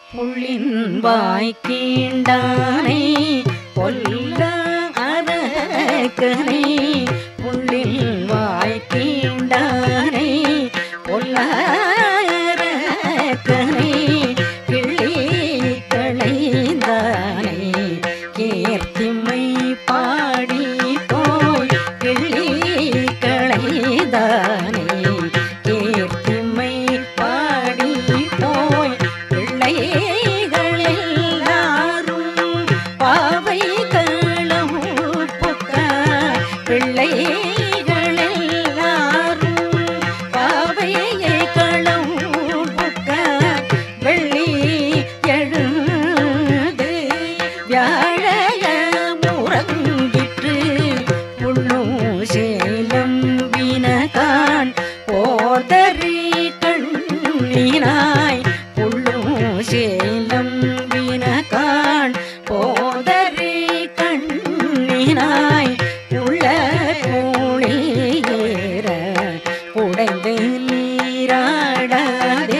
புள்ளின் வாய்க்கீண்டானை பொல்ல அரக்கனை புள்ளின் வாய்க்கீண்டானை பொல்ல அரக்கனை கிள்ளி களைந்தானை கீர்த்திமை பாடி போய் கிள்ளி களைந்தானை கீர்த்திமை பாடி போய் பிள்ளைகள் எல்லாரும் பாவை களம் புக்க பிள்ளைகள் எல்லாரும் பாவையை களம் புக்க வெள்ளி எழுந்து வியாழ முறங்கிற்று புள்ளும் சேலம் வினகான் போதறி கண்ணினாய் புள்ளும் சேலம் வினகான் போதறி கண்ணினாய் உள்ள கோழியேற உடைந்து நீராடாதே